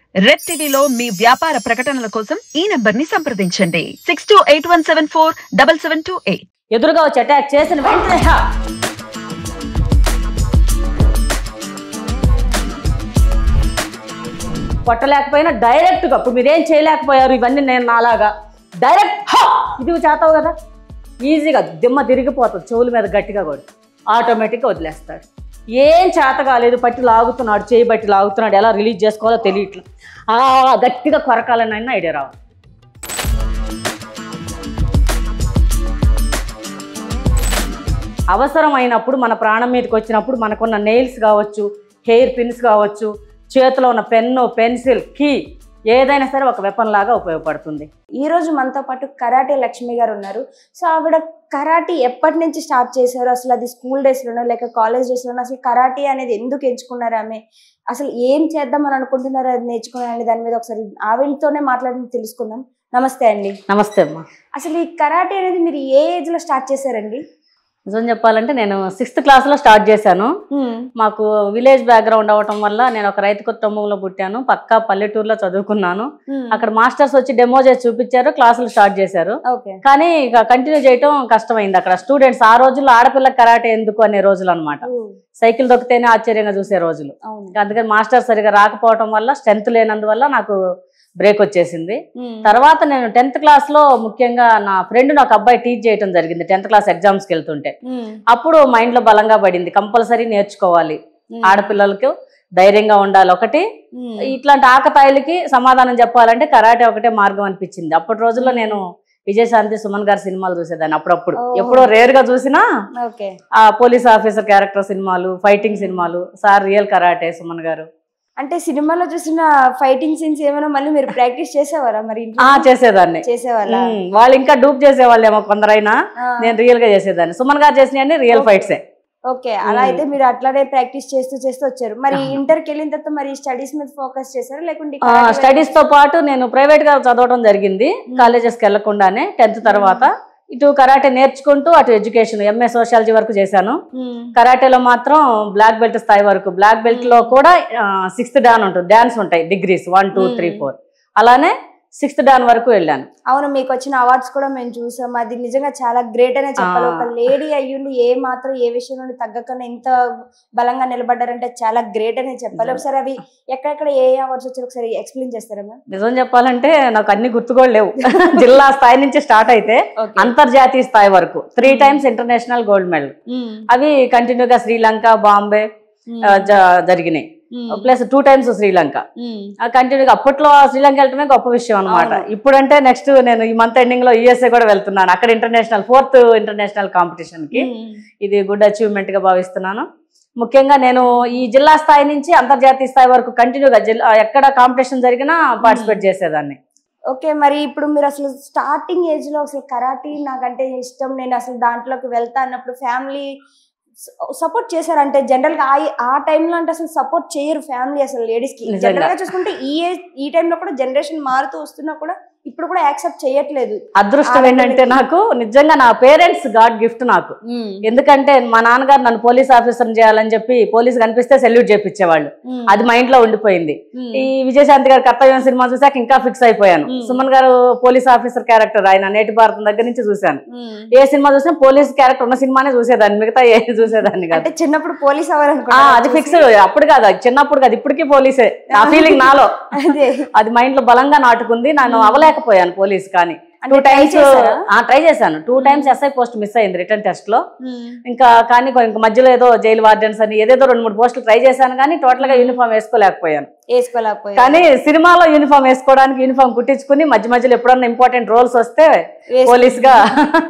Red టీవీలో మీ వ్యాపార ప్రకటనల కోసం ఈ నంబర్ ని సంప్రదించండి six two eight one seven four double seven two eight ఎదురుగా వచ్చి అటాక్ చేసిన వెంటనే హా! కొట్టలేకపోయినా డైరెక్ట్ గా ఇప్పుడు మీరేం చేయలేకపోయారు ఇవన్నీ నేను నాలాగా డైరెక్ట్ హా! ఇది చేతావు కదా ఈజీగా దిమ్మ తిరిగిపోతుంది చెవుల మీద గట్టిగా కూడా ఆటోమేటిక్గా వదిలేస్తాడు ఏం చేత కాలేదు పట్టి లాగుతున్నాడు చేయి బట్టి లాగుతున్నాడు ఎలా రిలీజ్ చేసుకోవాలో తెలియట్లేదు ఆ గట్టిగా కొరకాలని అయినా ఐడియా రావు అవసరమైనప్పుడు మన ప్రాణం మీదకి వచ్చినప్పుడు మనకున్న నెయిల్స్ కావచ్చు హెయిర్ పిన్స్ కావచ్చు చేతిలో ఉన్న పెన్ను పెన్సిల్ కీ ఏదైనా సరే ఒక వెపన్ లాగా ఉపయోగపడుతుంది ఈ రోజు మనతో పాటు కరాటే లక్ష్మి గారు ఉన్నారు సో ఆవిడ కరాటీ ఎప్పటి నుంచి స్టార్ట్ చేశారు అసలు అది స్కూల్ డేస్లోనో లేక కాలేజ్ డేస్లోనో అసలు కరాటీ అనేది ఎందుకు ఎంచుకున్నారు ఆమె అసలు ఏం చేద్దాం నేర్చుకున్నారు అది నేర్చుకున్నారని దాని మీద ఒకసారి ఆవిడతోనే మాట్లాడి తెలుసుకుందాం నమస్తే అండి నమస్తే అమ్మా అసలు ఈ కరాటే అనేది మీరు ఏ ఏజ్ లో స్టార్ట్ చేశారండి నిజం చెప్పాలంటే నేను సిక్స్త్ క్లాస్లో స్టార్ట్ చేశాను మాకు విలేజ్ బ్యాక్గ్రౌండ్ అవ్వటం వల్ల నేను ఒక రైతు కుటుంబంలో పుట్టాను పక్కా పల్లెటూరులో చదువుకున్నాను అక్కడ మాస్టర్స్ వచ్చి డెమో చేసి చూపించారు క్లాసులు స్టార్ట్ చేశారు ఓకే కానీ ఇక కంటిన్యూ చేయటం కష్టమైంది అక్కడ స్టూడెంట్స్ ఆ రోజుల్లో ఆడపిల్ల కరాటే ఎందుకు అనే రోజులు అనమాట సైకిల్ దొక్కితేనే ఆశ్చర్యంగా చూసే రోజులు అవును ఇంకా అందుకని మాస్టర్ సరిగా రాకపోవటం వల్ల స్ట్రెంత్ లేనందువల్ల నాకు బ్రేక్ వచ్చేసింది ఉమ్. తర్వాత నేను టెన్త్ క్లాస్లో ముఖ్యంగా నా ఫ్రెండ్ నాకు అబ్బాయి టీచ్ చేయడం జరిగింది టెన్త్ క్లాస్ ఎగ్జామ్స్కి వెళ్తుంటే ఉమ్. అప్పుడు మైండ్లో బలంగా పడింది కంపల్సరీ నేర్చుకోవాలి ఉమ్. ఆడపిల్లలకు ధైర్యంగా ఉండాలి ఒకటి ఉమ్. ఇట్లాంటి ఆకతాయిలకి సమాధానం చెప్పాలంటే కరాటే ఒకటే మార్గం అనిపించింది అప్పటి రోజుల్లో నేను విజయశాంతి సుమన్ గారి సినిమాలు చూసేదాన్ని అప్పుడప్పుడు ఓ. ఎప్పుడో రేర్ గా చూసినా ఓకే ఆ పోలీస్ ఆఫీసర్ క్యారెక్టర్ సినిమాలు ఫైటింగ్ సినిమాలు సార్ రియల్ కరాటే సుమన్ గారు అంటే సినిమాలో చూసిన ఫైటింగ్ సీన్స్ ఏమైనా మళ్ళీ మీరు ప్రాక్టీస్ చేసేవారా మరి ఇంట్లో? ఆ చేసేదాన్ని చేసేవాళ్ళ ఉమ్, వాళ్ళు ఇంకా డూప్ చేసేవాళ్ళేమో కొందరైనా నేను రియల్ గా చేసేదాన్ని సుమన్ గారు చేసినవన్నీ రియల్ ఫైట్సే ఓకే అలా మ్మ్. అయితే మీరు అట్లానే ప్రాక్టీస్ చేస్తూ చేస్తూ వచ్చారు మరి ఇంటర్కి వెళ్ళిన తర్వాత మరి స్టడీస్ మీద ఫోకస్ చేశారా లేకుంటే ఈ karate స్టడీస్ తో పాటు నేను ప్రైవేట్ గా చదవడం జరిగింది కాలేజెస్ కి వెళ్లకుండానే టెన్త్ తర్వాత ఇటు కరాటే నేర్చుకుంటూ అటు ఎడ్యుకేషన్ ఎంఏ సోషాలజీ వరకు చేశాను మ్మ్. కరాటేలో మాత్రం బ్లాక్ బెల్ట్ స్థాయి వరకు బ్లాక్ బెల్ట్ లో కూడా సిక్స్త్ డాన్ ఉంటుంది డాన్స్ ఉంటాయి degrees one two three four అలానే సిక్స్త్ డాన్ వరకు వెళ్ళాను అవును మీకు వచ్చిన అవార్డ్స్ కూడా మేము చూసాం అది నిజంగా చాలా గ్రేట్ అనే చెప్పాలి ఆ. ఒక లేడీ అయ్యుండి ఏ మాత్రం ఏ విషయంలో తగ్గకుండా ఇంత బలంగా నిలబడ్డారంటే చాలా గ్రేట్ అనే చెప్పాలి నిజం. ఒకసారి అవి ఎక్కడెక్కడ ఏ అవార్డ్స్ వచ్చారో ఒకసారి ఎక్స్ప్లెయిన్ చేస్తారా మ్యామ్ నిజం చెప్పాలంటే నాకు అన్ని గుర్తు కూడా లేవు జిల్లా స్థాయి నుంచి స్టార్ట్ అయితే అంతర్జాతీయ స్థాయి వరకు three times international gold medal అవి కంటిన్యూగా శ్రీలంక బాంబే ఆ, జ- జరిగినాయి ప్లస్ టూ టైమ్స్ శ్రీలంక కంటిన్యూగా అప్పట్లో శ్రీలంక వెళ్ళటమే గొప్ప విషయం అనమాట అవును. ఇప్పుడంటే నెక్స్ట్ నేను ఈ మంత్ ఎండింగ్ లో యుఎస్ఏ కూడా వెళ్తున్నాను అక్కడ ఇంటర్నేషనల్ ఫోర్త్ ఇంటర్నేషనల్ కాంపిటీషన్ కి ఇది గుడ్ అచీవ్మెంట్ గా భావిస్తున్నాను ముఖ్యంగా నేను ఈ జిల్లా స్థాయి నుంచి అంతర్జాతీయ స్థాయి వరకు కంటిన్యూగా జిల్లా ఎక్కడ కాంపిటీషన్ జరిగినా పార్టిసిపేట్ చేసేదాన్ని ఓకే మరి ఇప్పుడు మీరు అసలు స్టార్టింగ్ ఏజ్ లో అసలు కరాటీ నాకంటే ఇష్టం నేను అసలు దాంట్లోకి వెళ్తా అన్నప్పుడు ఫ్యామిలీ సపోర్ట్ చేశారంటే జనరల్ గా ఆ- ఆ టైంలో అంటే అసలు సపోర్ట్ చేయరు ఫ్యామిలీ అసలు లేడీస్ కి నిజంగా. జనరల్ గా చూసుకుంటే ఈ ఏజ్ ఈ టైంలో కూడా జనరేషన్ మారుతూ వస్తున్నా కూడా ఇప్పుడు కూడా యాక్సెప్ట్ చేయట్లేదు అదృష్టం ఆ ఏంటంటే నాకు నిజంగా నా పేరెంట్స్ గాడ్ గిఫ్ట్ నాకు ఎందుకంటే మా నాన్నగారు నన్ను పోలీస్ ఆఫీసర్ చేయాలని చెప్పి పోలీస్ కనిపిస్తే సెల్యూట్ చేపించేవాళ్ళు అది మైండ్ లో ఉండిపోయింది ఈ విజయశాంతి గారి కర్తవ్యం సినిమా చూసాక ఇంకా ఫిక్స్ అయిపోయాను మ్మ్. సుమన్ గారు పోలీస్ ఆఫీసర్ క్యారెక్టర్ ఆయన నేటి భారతం దగ్గర నుంచి చూశాను ఏ సినిమా చూసినా పోలీస్ క్యారెక్టర్ ఉన్న సినిమానే చూసేదాన్ని మిగతా ఏ చూసేదాన్ని కాదు అంటే చిన్నప్పుడు పోలీస్ ఆ, అవ్వాలనుకున్నా అది ఫిక్స్ అప్పుడు కాదు అది చిన్నప్పుడు కాదు ఇప్పటికీ పోలీసే నా ఫీలింగ్ నాలో అదే అది మైండ్ లో బలంగా నాటుకుంది నేను అవలేకపోయాను పోలీస్ కానీ అంటే టూ try టైమ్స్ చేశారా? ట్రై చేశాను two times SI post miss అయింది రిటర్న్ టెస్ట్ లో ఇంకా కానీ కొ- ఇంకా మధ్యలో ఏదో జైలు వార్డెన్స్ అని ఏదేదో రెండు మూడు పోస్టులు ట్రై చేశాను కానీ టోటల్ గా యూనిఫామ్ వేసుకోలేకపోయాను వేసుకోలేకపోయా కానీ సినిమాలో యూనిఫామ్ వేసుకోవడానికి యూనిఫామ్ కుట్టించుకుని మధ్య మధ్యలో ఎప్పుడన్నా ఇంపార్టెంట్ రోల్స్ వస్తే వేసుకు- పోలీస్ గా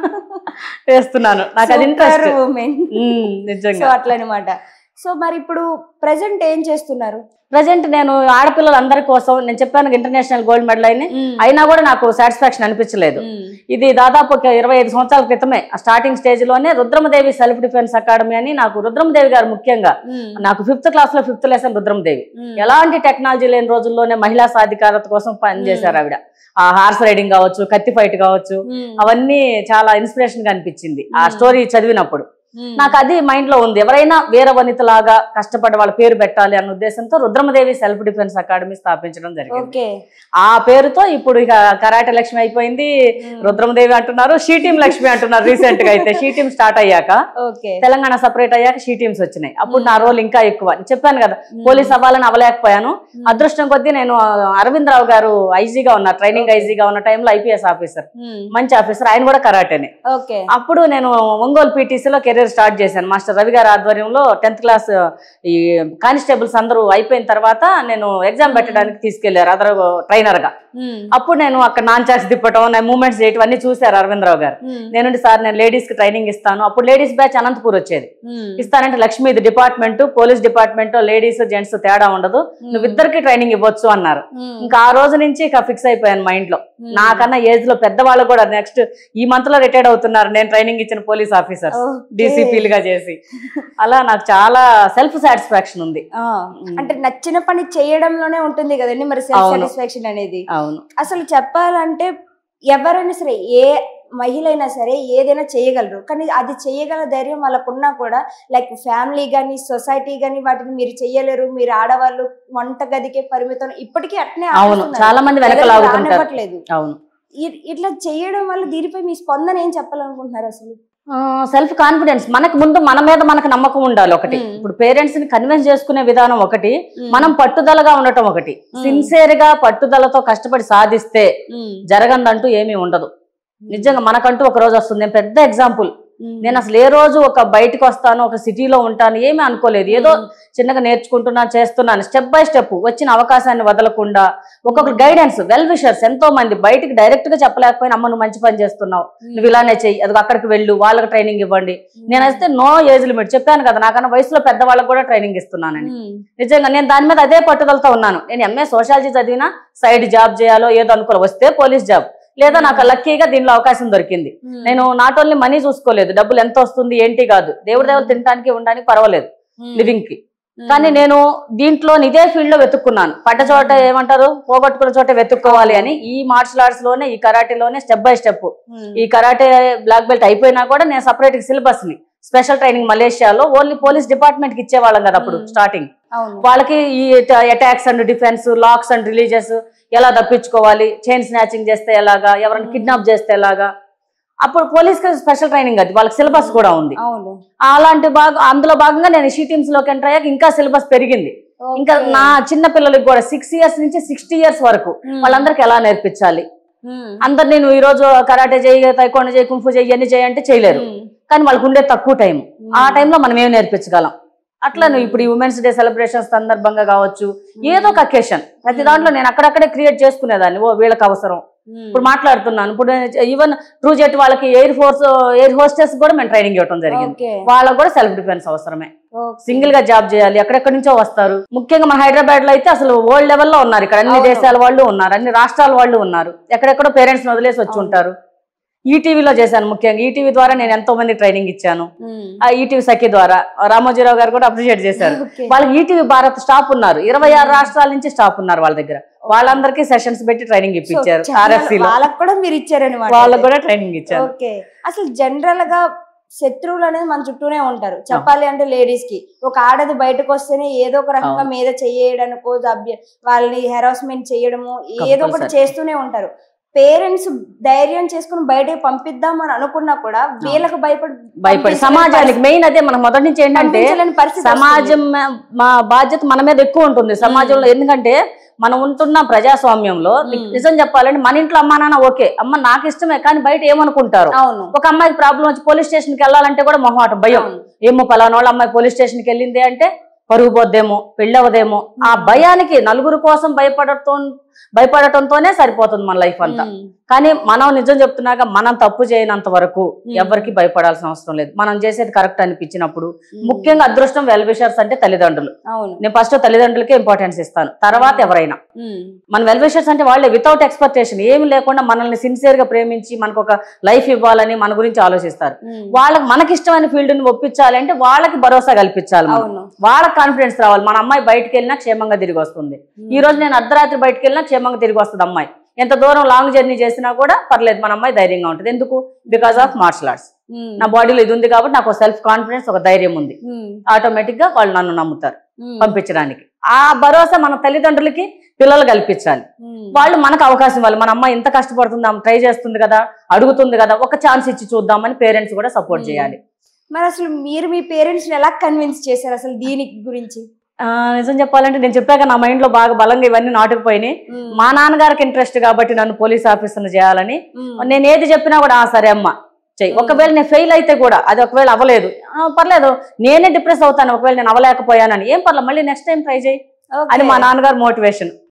వేస్తున్నాను నాకు అది ఇంట్రెస్ట్ women. సో నిజంగా అట్లా అనమాట సో మరి ఇప్పుడు ప్రెసెంట్ ఏం చేస్తున్నారు ప్రజెంట్ నేను ఆడపిల్లలందరి కోసం నేను చెప్పాను ఇంటర్నేషనల్ గోల్డ్ మెడల్ అయిన అయినా కూడా నాకు సాటిస్ఫాక్షన్ అనిపించలేదు ఇది దాదాపు ఒక ఇరవై ఐదు సంవత్సరాల క్రితమే ఆ స్టార్టింగ్ స్టేజ్ లోనే రుద్రమదేవి సెల్ఫ్ డిఫెన్స్ అకాడమీ అని నాకు రుద్రమదేవి గారు ముఖ్యంగా నాకు ఫిఫ్త్ క్లాస్ లో ఫిఫ్త్ లెసన్ రుద్రమదేవి ఎలాంటి టెక్నాలజీ లేని రోజుల్లోనే మహిళా సాధికారత కోసం పనిచేశారు ఆవిడ ఆ హార్స్ రైడింగ్ కావచ్చు కత్తి ఫైట్ కావచ్చు అవన్నీ చాలా ఇన్స్పిరేషన్ గా అనిపించింది ఆ మ్మ్. స్టోరీ చదివినప్పుడు నాకు అది మైండ్ లో ఉంది ఎవరైనా వీర వనితలాగా కష్టపడి వాళ్ళ పేరు పెట్టాలి అన్న ఉద్దేశంతో రుద్రమదేవి సెల్ఫ్ డిఫెన్స్ అకాడమీ స్థాపించడం జరిగింది ఓకే ఆ పేరుతో ఇప్పుడు ఇక కరాటే లక్ష్మి అయిపోయింది రుద్రమదేవి అంటున్నారు షీ టీమ్ లక్ష్మి అంటున్నారు రీసెంట్ గా అయితే షీ టీమ్ స్టార్ట్ అయ్యాక ఓకే తెలంగాణ సపరేట్ అయ్యాక షీ టీమ్స్ వచ్చినాయి అప్పుడు నా రోల్ ఇంకా ఎక్కువ చెప్పాను కదా పోలీస్ అవ్వాలని అవ్వలేకపోయాను అదృష్టం కొద్దీ నేను ఆ, అరవింద్ రావు గారు ఐజీగా ఉన్నారు ట్రైనింగ్ ఐజీగా ఉన్న టైంలో ఐపీఎస్ ఆఫీసర్ మంచి ఆఫీసర్ ఆయన కూడా కరాటేనే ఓకే అప్పుడు నేను ఒంగోలు పీటీసీలో కెరీర్ స్టార్ట్ చేశాను మాస్టర్ రవి గారి ఆధ్వర్యంలో టెన్త్ క్లాస్ ఈ కానిస్టేబుల్స్ అందరూ అయిపోయిన తర్వాత నేను ఎగ్జామ్ పెట్టడానికి తీసుకెళ్లారు అదర్ ట్రైనర్ గా అప్పుడు నేను అక్కడ నాన్ చార్జ్ తిప్పటం నా మూమెంట్స్ చేయటం అన్ని చూశారు అరవిందరావు గారు నేను సార్ నేను లేడీస్ కి ట్రైనింగ్ ఇస్తాను అప్పుడు లేడీస్ బ్యాచ్ అనంతపూర్ వచ్చేది ఇస్తానంటే లక్ష్మి ఇది department police department ladies gents తేడా ఉండదు నువ్వు ఇద్దరికి ట్రైనింగ్ ఇవ్వచ్చు అన్నారు ఇంకా ఆ రోజు నుంచి ఇక ఫిక్స్ అయిపోయాను మైండ్ లో నాకన్నా ఏజ్ లో పెద్దవాళ్ళు కూడా నెక్స్ట్ ఈ మంత్ లో రిటైర్డ్ అవుతున్నారు నేను ట్రైనింగ్ ఇచ్చిన పోలీస్ ఆఫీసర్ డీసీపీలుగా చేసి అలా నాకు చాలా సెల్ఫ్ సాటిస్ఫాక్షన్ ఉంది ఆ, అంటే నచ్చిన పని చేయడంలోనే ఉంటుంది కదండి మరి సెల్ఫ్ అవును. సాటిస్ఫాక్షన్ అనేది అవును అసలు చెప్పాలంటే ఎవరైనా సరే ఏ మహిళ అయినా సరే ఏదైనా చేయగలరు కానీ అది చేయగల ధైర్యం వాళ్ళకున్నా కూడా లైక్ ఫ్యామిలీ కానీ సొసైటీ కానీ వాటిని మీరు చెయ్యలేరు మీరు ఆడవాళ్ళు వంట గదికే పరిమితం ఇప్పటికీ అట్నే అవును ఆపేస్తున్నారు. చాలా మంది వెనక ఎవరికి లాగుతుంటారు రానివ్వట్లేదు అవును ఇ- ఇట్లా చేయడం వల్ల దీనిపై మీ స్పందన ఏం చెప్పాలనుకుంటున్నారు అసలు సెల్ఫ్ కాన్ఫిడెన్స్ మనకు ముందు మన మీద మనకు నమ్మకం ఉండాలి ఒకటి మ్మ్. ఇప్పుడు పేరెంట్స్ ని కన్విన్స్ చేసుకునే విధానం ఒకటి మ్మ్. మనం పట్టుదలగా ఉండటం ఒకటి మ్మ్. సిన్సియర్ గా పట్టుదలతో కష్టపడి సాధిస్తే ఉమ్, జరగందంటూ ఏమీ ఉండదు నిజంగా మనకంటూ ఒక రోజు వస్తుంది నేను పెద్ద ఎగ్జాంపుల్ ఉమ్, నేను అసలు ఏ రోజు ఒక బయటకు వస్తాను ఒక సిటీలో ఉంటాను ఏమీ అనుకోలేదు ఏదో చిన్నగా నేర్చుకుంటున్నా చేస్తున్నాను స్టెప్ బై స్టెప్ వచ్చిన అవకాశాన్ని వదలకుండా ఒక్కొక్క గైడెన్స్ వెల్ విషర్స్ ఎంతో మంది బయటికి డైరెక్ట్ గా చెప్పలేకపోయినా అమ్మ నువ్వు మంచి పని చేస్తున్నావు నువ్వు ఇలానే చెయ్యి అది అక్కడికి వెళ్ళు వాళ్ళకి ట్రైనింగ్ ఇవ్వండి నేనైతే నో ఏజ్ లిమిట్ చెప్పాను కదా నాకన్నా వయసులో పెద్ద వాళ్ళకి కూడా ట్రైనింగ్ ఇస్తున్నానని ఉమ్, నిజంగా నేను దాని మీద అదే పట్టుదలతో ఉన్నాను నేను ఎంఏ సోషాలజీ చదివినా సైడ్ జాబ్ చేయాలో ఏదో అనుకోవాలి వస్తే పోలీస్ జాబ్ లేదా నాకు లక్కీగా దీనిలో అవకాశం దొరికింది ఉమ్, నేను నాట్ ఓన్లీ మనీ చూసుకోలేదు డబ్బులు ఎంత వస్తుంది ఏంటి కాదు దేవుడి దేవుడు తినడానికి ఉండడానికి పర్వాలేదు ఉమ్, లివింగ్ కి ఉమ్, కానీ నేను దీంట్లో ఇదే ఫీల్డ్ లో వెతుక్కున్నాను పడ్డ చోట ఏమంటారు పోగొట్టుకున్న చోట వెతుక్కోవాలి అని ఈ మార్షల్ ఆర్ట్స్ లోనే ఈ కరాటేలోనే స్టెప్ బై స్టెప్ ఉమ్, ఈ కరాటే బ్లాక్ బెల్ట్ అయిపోయినా కూడా నేను సపరేట్ సిలబస్ ని స్పెషల్ ట్రైనింగ్ మలేషియాలో ఓన్లీ పోలీస్ డిపార్ట్మెంట్ కి ఇచ్చేవాళ్ళం కదా అప్పుడు Hmm. స్టార్టింగ్ అవును వాళ్ళకి ఈ attacks and defence locks and releases ఎలా తప్పించుకోవాలి చైన్ స్నాచింగ్ చేస్తే ఎలాగా ఎవరైనా Hmm. కిడ్నాప్ చేస్తే ఎలాగా అప్పుడు పోలీస్ కి స్పెషల్ ట్రైనింగ్ అది వాళ్ళకి సిలబస్ కూడా ఉంది అవును అలాంటి భాగం అందులో భాగంగా నేను షీ టీమ్స్ లోకి ఎంటర్ అయ్యాక ఇంకా సిలబస్ పెరిగింది ఇంకా ఓకే. నా చిన్న పిల్లలకి కూడా సిక్స్ ఇయర్స్ నుంచి సిక్స్టీ ఇయర్స్ వరకు ఉమ్, వాళ్ళందరికి ఎలా నేర్పించాలి ఉమ్, అందరు నేను ఈ రోజు కరాటే చేయి తైకోండ చేయి కుంఫు చేయి ఇవన్నీ చేయంటే చేయలేరు ఉమ్, కానీ వాళ్ళకు ఉండే తక్కువ టైం ఉమ్, ఆ టైంలో మనం ఏం నేర్పించగలం అట్లా నువ్వు ఇప్పుడు ఈ ఉమెన్స్ డే సెలబ్రేషన్ సందర్భంగా కావచ్చు ఏదో ఒక అకేషన్ ప్రతి దాంట్లో నేను అక్కడక్కడే క్రియేట్ చేసుకునేదాన్ని ఓ వీళ్ళకి అవసరం ఉమ్, ఇప్పుడు మాట్లాడుతున్నాను ఇప్పుడు ఈవెన్ ట్రూ జెట్ వాళ్ళకి ఎయిర్ ఫోర్స్ ఎయిర్ హోస్టెస్ కూడా మేము ట్రైనింగ్ ఇవ్వడం జరిగింది ఓకే వాళ్ళకు కూడా సెల్ఫ్ డిఫెన్స్ అవసరమే ఓకే. సింగిల్ గా జాబ్ చేయాలి ఎక్కడెక్కడి నుంచో వస్తారు ముఖ్యంగా మన హైదరాబాద్ లో అయితే అసలు వరల్డ్ లెవెల్లో ఉన్నారు ఇక్కడ అన్ని అవును. దేశాల వాళ్ళు ఉన్నారు అన్ని రాష్ట్రాల వాళ్ళు ఉన్నారు ఎక్కడెక్కడో పేరెంట్స్ వదిలేసి వచ్చి అవును. ఉంటారు ఈటీవీలో చేశాను ముఖ్యంగా ఈటీవీ ద్వారా నేను ఎంతో మంది ట్రైనింగ్ ఇచ్చాను ఉమ్, ఆ ఈటీవీ సఖి ద్వారా రామోజీరావు గారు కూడా అప్రిషియేట్ చేశారు ఓకే. వాళ్ళకి ఈటీవీ భారత్ స్టాఫ్ ఉన్నారు ఇరవై ఆరు రాష్ట్రాల నుంచి స్టాఫ్ ఉన్నారు వాళ్ళ దగ్గర వాళ్ళందరికీ సెషన్స్ పెట్టి ట్రైనింగ్ సో ఇప్పించారు చాలా- ఆర్ఎఫ్సి లో వాళ్ళకి కూడా మీరు ఇచ్చారనమాట వాళ్ళకి కూడా ట్రైనింగ్ ఇచ్చారు ఓకే అసలు జనరల్ గా శత్రువులు అనేది మన చుట్టూనే ఉంటారు చెప్పాలి అంటే లేడీస్ కి ఒక ఆడది బయటకు వస్తేనే ఏదో ఒక రకంగా అవును. మీద చేయడానికో అభ్య వాళ్ళని హెరాస్మెంట్ చేయడము ఏదో ఒకటి Compulsory. చేస్తూనే ఉంటారు పేరెంట్స్ ధైర్యం చేసుకుని బయటకు పంపిద్దాం అని అనుకున్నా కూడా వీళ్ళకి భయపడి భయపడి పంపించలేని సమాజానికి మెయిన్ అదే మనం మొదటి నుంచి పరిస్థితి- ఏంటంటే పంపించలేని పరిస్థితి సమాజం మ- మా బాధ్యత మన మీద ఎక్కువ ఉంటుంది సమాజంలో ఎందుకంటే మనం ఉంటున్న ప్రజాస్వామ్యంలో మ్మ్. నిజం చెప్పాలంటే మన ఇంట్లో అమ్మా నాన్న ఓకే అమ్మ నాకు ఇష్టమే కానీ బయట ఏమనుకుంటారు వస్తుంది. అవును ఒక అమ్మాయికి ప్రాబ్లం వచ్చి పోలీస్ స్టేషన్ కి వెళ్ళాలంటే కూడా మొహమాట భయం అవును. ఏమో పలానా వాళ్ళ అమ్మాయి పోలీస్ స్టేషన్ కి వెళ్ళింది అంటే పరుగు పోద్దేమో పెళ్ళవదేమో ఆ భయానికి నలుగురు కోసం భయపడటం భయపడటంతోనే సరిపోతుంది మన లైఫ్ అంతా ఉమ్, కానీ మనం నిజం చెప్తున్నాక మనం తప్పు చేయనంత వరకు మ్మ్. ఎవరికి భయపడాల్సిన అవసరం లేదు మనం చేసేది కరెక్ట్ అనిపించినప్పుడు ఉమ్, ముఖ్యంగా అదృష్టం వెల్ విషర్స్ అంటే తల్లిదండ్రులు అవును నేను ఫస్ట్ తల్లిదండ్రులకే ఇంపార్టెన్స్ ఇస్తాను తర్వాత ఎవరైనా ఉమ్, మన వెల్ విషర్స్ అంటే వాళ్ళే వితౌట్ ఎక్స్పెక్టేషన్ ఏమి లేకుండా మనల్ని సిన్సియర్ గా ప్రేమించి మనకు ఒక లైఫ్ ఇవ్వాలని మన గురించి ఆలోచిస్తారు ఉమ్, వాళ్ళకి మనకి ఇష్టమైన ఫీల్డ్ ని ఒప్పించాలి అంటే వాళ్ళకి భరోసా కల్పించాలి మనం. అవును వాళ్ళకి కాన్ఫిడెన్స్ రావాలి మన అమ్మాయి బయటకు వెళ్ళినా క్షేమంగా తిరిగి వస్తుంది ఈ రోజు నేను అర్ధరాత్రి బయటకు వెళ్ళినా క్షేమంగా తిరిగి వస్తుంది అమ్మాయి ఎంత దూరం లాంగ్ జర్నీ చేసినా కూడా పర్లేదు మన అమ్మాయి ధైర్యంగా ఉంటుంది ఎందుకు because of martial arts um, నా బాడీలో ఇది ఉంది కాబట్టి నాకు సెల్ఫ్ కాన్ఫిడెన్స్ ఒక ధైర్యం ఉంది ఉమ్, ఆటోమేటిక్ గా వాళ్ళు నన్ను నమ్ముతారు ఉమ్, పంపించడానికి ఆ భరోసా మన తల్లిదండ్రులకి పిల్లలు కల్పించాలి ఉమ్, వాళ్ళు మనకు అవకాశం ఇవ్వాలి మన అమ్మాయి ఇంత కష్టపడుతుంది ఆమె ట్రై చేస్తుంది కదా అడుగుతుంది కదా ఒక ఛాన్స్ ఇచ్చి చూద్దామని పేరెంట్స్ కూడా సపోర్ట్ Hmm. చేయాలి మరి అసలు మీరు మీ పేరెంట్స్ ఎలా కన్విన్స్ చేశారు అసలు దీనికి గురించి ఆ, నిజం చెప్పాలంటే నేను చెప్పాక నా మైండ్ లో బాగా బలంగా ఇవన్నీ నాటుకుపోయినాయి ఉమ్, మా నాన్నగారికి ఇంట్రెస్ట్ కాబట్టి నన్ను పోలీస్ ఆఫీసర్ని చేయాలని ఉమ్, నేను ఏది చెప్పినా కూడా "ఆ, సరే అమ్మ చెయ్యి Hmm. ఒకవేళ నేను ఫెయిల్ అయితే కూడా అది ఒకవేళ అవ్వలేదు "ఆ, పర్లేదు నేనే డిప్రెస్ అవుతాను ఒకవేళ నేను అవ్వలేకపోయానని ఏం పర్లేదు మళ్ళీ నెక్స్ట్ టైం ట్రై చేయి అని ఓకే. మా నాన్నగారు మోటివేషన్